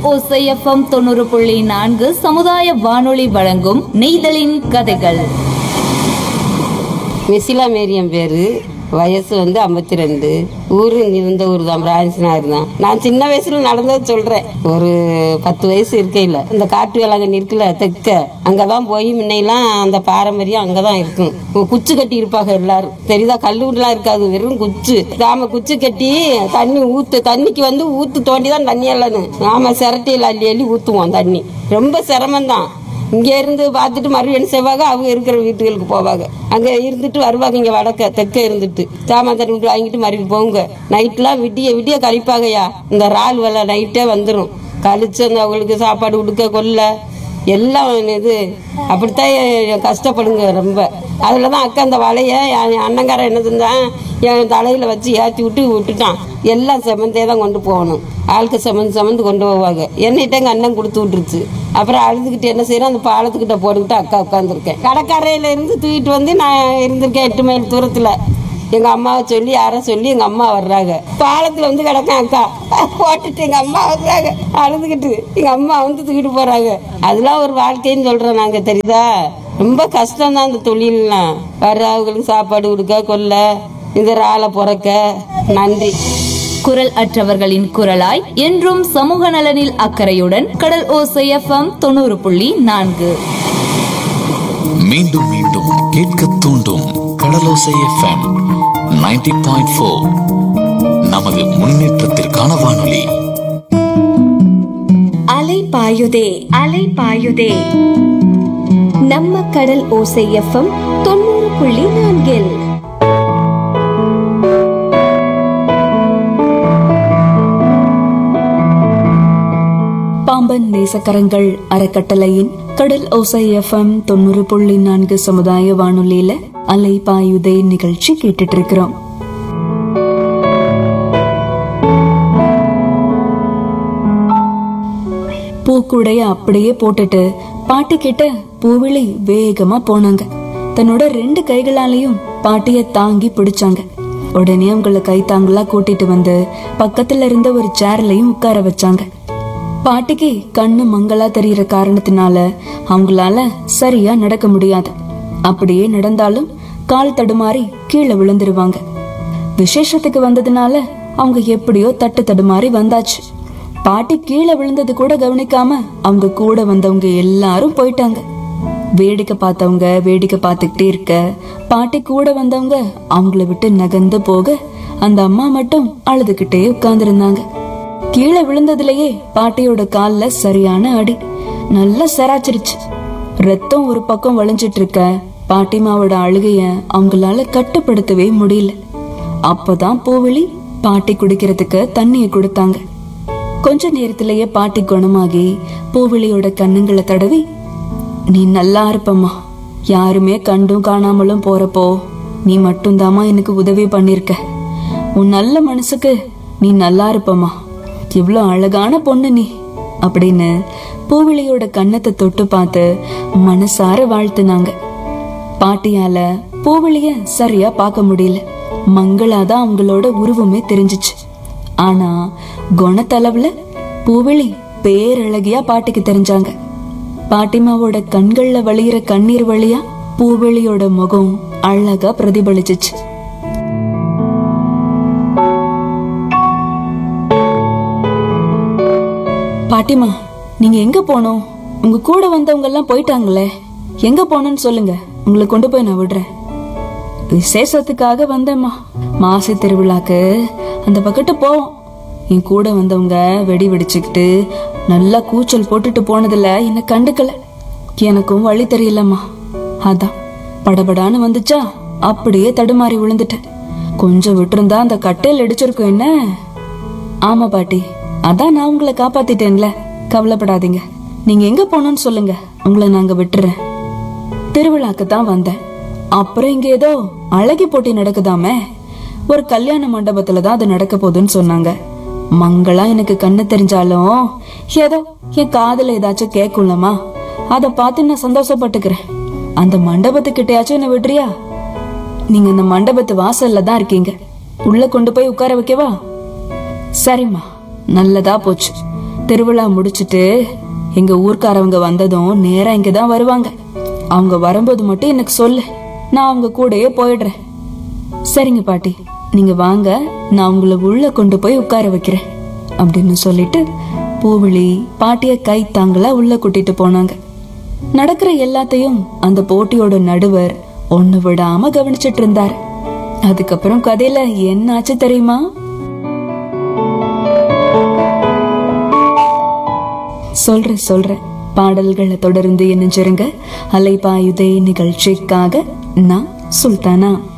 ஓசை எஃப்எம் தொண்ணூறு புள்ளி நான்கு சமுதாய வானொலி வழங்கும் நெய்தலின் கதைகள் மிசிலா மேரியம் பேரு வயசு வந்து ஐம்பத்தி ரெண்டு ஊரு இருந்த ஊர் தான் பிரான்சினார் தான் நான் சின்ன வயசுல நடந்தது சொல்றேன் ஒரு பத்து வயசு இருக்கையில் இந்த காட்டு வேளாங்கண்ணி இருக்குல்ல தெக்க அங்கதான் போய் முன்னையெல்லாம் அந்த பாரம்பரியம் அங்கதான் இருக்கும் கு- குச்சி கட்டி இருப்பாங்க எல்லாரும் தெரியுதா கல்லூரிலாம் இருக்காது வெறும் குச்சி நாம குச்சி கட்டி தண்ணி ஊத்து தண்ணிக்கு வந்து ஊத்து தோண்டி தான் தண்ணி எல்லாம் நாம சிரட்டையில் அள்ளி அள்ளி ஊத்துவோம் தண்ணி ரொம்ப சிரமம் தான் இங்க இருந்து பார்த்துட்டு மறுபடியும் என்ன செய்வாங்க அவங்க இருக்கிற வீட்டுகளுக்கு போவாங்க அங்க இருந்துட்டு வருவாங்க இங்க வடக்க தெற்க இருந்துட்டு சாமான் தண்ணி விட்டு வாங்கிட்டு மறுபடியும் போங்க நைட்லாம் விடிய விடிய கழிப்பாங்கய்யா இந்த ரால் வேலை நைட்டே வந்துடும் கழிச்சு அந்த அவங்களுக்கு சாப்பாடு கொடுக்க கொல்ல எல்லாம் இது அப்படித்தான் கஷ்டப்படுங்க ரொம்ப அதில் தான் அக்கா அந்த வலைய என் அண்ணங்காரன் என்ன செஞ்சான் என் தலையில் வச்சு ஏற்றி விட்டு விட்டுட்டான் எல்லாம் செமந்தே தான் கொண்டு போகணும் ஆளுக்கு செமந்து செமந்து கொண்டு போவாங்க என்னிட்ட எங்கள் அண்ணன் கொடுத்து விட்டுருச்சு அப்புறம் அழுதுகிட்டு என்ன செய்யறோம் அந்த பாலத்துக்கிட்ட போட்டுக்கிட்டு அக்கா உட்காந்துருக்கேன் கடற்கரையில இருந்து தூக்கிட்டு வந்து நான் இருந்திருக்கேன் எட்டு மைல் தூரத்தில் எங்கள் அம்மாவை சொல்லி யாரை சொல்லி எங்கள் அம்மா வர்றாங்க பாலத்தில் வந்து கிடக்கேன் அக்கா போட்டுட்டு எங்கள் அம்மா வர்றாங்க அழுதுகிட்டு எங்கள் அம்மா வந்து தூக்கிட்டு போகிறாங்க அதெல்லாம் ஒரு வாழ்க்கைன்னு சொல்கிறோம் நாங்கள் தெரியுதா ரொம்ப கஷ்டம் தான் அந்த தொழில்லாம் வர்றவங்களுக்கு சாப்பாடு கொடுக்க கொல்ல இந்த ராலை பிறக்க நன்றி குரல் அற்றவர்களின் குரலாய் என்றும் சமூக நலனில் அக்கறையுடன் கடல் ஓசை எஃப்எம் தொண்ணூறு புள்ளி நான்கு மீண்டும் மீண்டும் கேட்க தூண்டும் கடலோசை எஃப்எம் 90.4 பாயிண்ட் ஃபோர் நமது முன்னேற்றத்திற்கான வானொலி அலை பாயுதே அலை பாயுதே நம்ம கடல் ஓசை எஃப்எம் தொண்ணூறு புள்ளி நான்கில் பாம்பன் நேசக்கரங்கள் அறக்கட்டளையின் கடல் ஓசை எஃப்எம் தொண்ணூறு புள்ளி நான்கு சமுதாய வானொலியில அலை பாயுதே நிகழ்ச்சி கேட்டுட்டு இருக்கிறோம் பூக்குடைய அப்படியே போட்டுட்டு பாட்டி கிட்ட பூவிழி வேகமா போனாங்க தன்னோட ரெண்டு கைகளாலையும் பாட்டிய தாங்கி பிடிச்சாங்க உடனே அவங்கள கை தாங்களா கூட்டிட்டு வந்து பக்கத்துல இருந்த ஒரு சேர்லயும் உட்கார வச்சாங்க பாட்டிக்கு கண்ணு மங்களா தெரியற காரணத்தினால அவங்களால சரியா நடக்க முடியாது அப்படியே நடந்தாலும் கால் தடுமாறி கீழே விழுந்துருவாங்க விசேஷத்துக்கு வந்ததுனால அவங்க எப்படியோ தட்டு தடுமாறி வந்தாச்சு பாட்டி கீழே விழுந்தது கூட கவனிக்காம அவங்க கூட வந்தவங்க எல்லாரும் போயிட்டாங்க வேடிக்கை பார்த்தவங்க வேடிக்கை பார்த்துக்கிட்டே இருக்க பாட்டி கூட வந்தவங்க அவங்கள விட்டு நகர்ந்து போக அந்த அம்மா மட்டும் அழுதுகிட்டே உட்கார்ந்திருந்தாங்க கீழே விழுந்ததுலயே பாட்டியோட கால்ல சரியான அடி நல்லா சராச்சிருச்சு ரத்தம் ஒரு பக்கம் வளைஞ்சிட்டு இருக்க பாட்டிமாவோட அழுகைய அவங்களால கட்டுப்படுத்தவே முடியல அப்பதான் பூவிழி பாட்டி குடிக்கிறதுக்கு தண்ணிய கொடுத்தாங்க கொஞ்ச நேரத்திலேயே பாட்டி குணமாகி பூவிழியோட கண்ணுங்களை தடவி நீ நல்லா இருப்பம்மா யாருமே கண்டும் காணாமலும் போறப்போ நீ மட்டும்தாம்மா எனக்கு உதவி பண்ணிருக்க உன் நல்ல மனசுக்கு நீ நல்லா இருப்பம்மா இவ்ளோ அழகான பொண்ணு நீ அப்படின்னு பூவிழியோட கன்னத்தை தொட்டு பார்த்து மனசார வாழ்த்துனாங்க பாட்டியால பூவிழிய சரியா பார்க்க முடியல மங்களாதான் அவங்களோட உருவமே தெரிஞ்சுச்சு ஆனா குணத்தளவுல பூவிழி பேரழகியா பாட்டிக்கு தெரிஞ்சாங்க பாட்டிமாவோட கண்கள்ல வழியிற கண்ணீர் வழியா பூவிழியோட முகம் அழகா பிரதிபலிச்சுச்சு பாட்டிமா நீங்க எங்க போனோம் உங்க கூட வந்தவங்க எல்லாம் போயிட்டாங்களே எங்க போனோம்னு சொல்லுங்க உங்களை கொண்டு போய் நான் விடுறேன் விசேஷத்துக்காக வந்தேம்மா மாசி திருவிழாக்கு அந்த பக்கத்து போவோம் என் கூட வந்தவங்க வெடி வெடிச்சுக்கிட்டு நல்லா கூச்சல் போட்டுட்டு போனதுல என்ன கண்டுக்கல எனக்கும் வழி தெரியலம்மா அதான் படபடான்னு வந்துச்சா அப்படியே தடுமாறி விழுந்துட்டேன் கொஞ்சம் விட்டிருந்தா அந்த கட்டையில் இடிச்சிருக்கும் என்ன ஆமா பாட்டி அதான் நான் உங்களை காப்பாத்திட்டேன்ல கவலைப்படாதீங்க நீங்க எங்க போகணும்னு சொல்லுங்க உங்களை நாங்க விட்டுறேன் திருவிழாக்கு தான் வந்தேன் அப்புறம் இங்க ஏதோ அழகி போட்டி நடக்குதாமே ஒரு கல்யாண மண்டபத்துல தான் அது நடக்க போகுதுன்னு சொன்னாங்க மங்களா எனக்கு கண்ணு தெரிஞ்சாலும் ஏதோ என் காதுல ஏதாச்சும் கேட்கும்லமா அத பார்த்து நான் சந்தோஷப்பட்டுக்கிறேன் அந்த மண்டபத்துக்கிட்டயாச்சும் என்ன விடுறியா நீங்க இந்த மண்டபத்து வாசல்ல தான் இருக்கீங்க உள்ள கொண்டு போய் உட்கார வைக்கவா சரிம்மா நல்லதா போச்சு திருவிழா முடிச்சிட்டு எங்க ஊர்க்காரவங்க வந்ததும் நேரா இங்க தான் வருவாங்க அவங்க வரும்போது மட்டும் எனக்கு சொல்லு நான் அவங்க கூடயே போயிடுறேன் சரிங்க பாட்டி நீங்க வாங்க நான் உங்களை உள்ள கொண்டு போய் உட்கார வைக்கிறேன் அப்படின்னு சொல்லிட்டு பூவிழி பாட்டிய கை தாங்களா உள்ள கூட்டிட்டு போனாங்க நடக்கிற எல்லாத்தையும் அந்த போட்டியோட நடுவர் ஒண்ணு விடாம கவனிச்சிட்டு இருந்தார் அதுக்கப்புறம் கதையில என்ன ஆச்சு தெரியுமா சொல்றேன் சொல்றேன் பாடல்களை தொடர்ந்து இணைஞ்சிருங்க அலைபாயுதே நிகழ்ச்சிக்காக நான் சுல்தானா